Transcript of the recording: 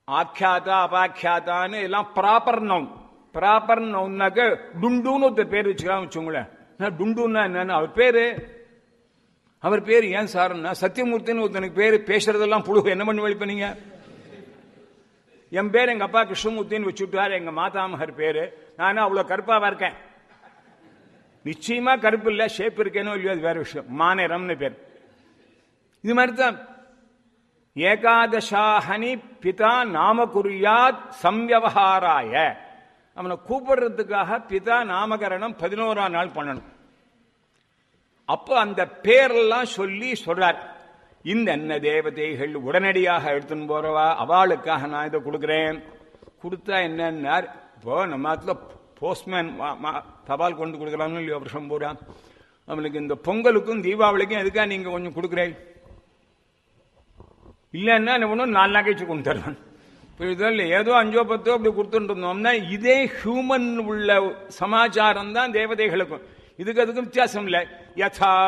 ஆக்கியாதா அபாக்கியாதான்னு எல்லாம் proper noun proper நவுன்னாக்க டுண்டுன்னு ஒருத்தர் பேர் வச்சுக்கலாம் வச்சுங்களேன் நான் டுண்டுன்னா என்னன்னு அவர் பேரு அவர் பேர் ஏன் சார்னா சத்தியமூர்த்தின்னு ஒருத்தனுக்கு பேரு பேசுறதெல்லாம் புழு என்ன பண்ணி வழிப்ப நீங்க என் பேர் எங்க அப்பா கிருஷ்ணமூர்த்தின்னு வச்சுட்டாரு எங்க மாதாமகர் பேரு நானும் அவ்வளவு கருப்பாவா இருக்கேன் நிச்சயமா கருப்பு இல்ல ஷேப் இருக்கேனோ இல்லையோ அது வேற விஷயம் மாநிறம்னு பேர் இது மாதிரி தான் ஏகாதசாஹனி பிதா நாம குறியாத் சம்யவஹாராய அவனை கூப்பிடுறதுக்காக பிதா நாமகரணம் பதினோராம் நாள் பண்ணணும் அப்போ அந்த பேரெல்லாம் சொல்லி சொல்றார் இந்த என்ன தேவதைகள் உடனடியாக எடுத்துன்னு போறவா அவளுக்காக நான் இதை கொடுக்குறேன் கொடுத்தா என்னன்னார் இப்போ நம்ம இடத்துல போஸ்ட்மேன் தபால் கொண்டு கொடுக்குறான்னு இல்லையோ வருஷம் பூரா அவனுக்கு இந்த பொங்கலுக்கும் தீபாவளிக்கும் எதுக்கா நீங்க கொஞ்சம் கொடுக்குறேன் இல்லைன்னா ஒன்றும் நாலு நகைச்சு கொண்டு தருவான் புரியுதோ ஏதோ அஞ்சோ பத்தோ அப்படி கொடுத்துட்டு இருந்தோம்னா இதே ஹியூமன் உள்ள சமாச்சாரம் தான் தேவதைகளுக்கும் இதுக்கு அதுக்கும் வித்தியாசம் இல்லை யதா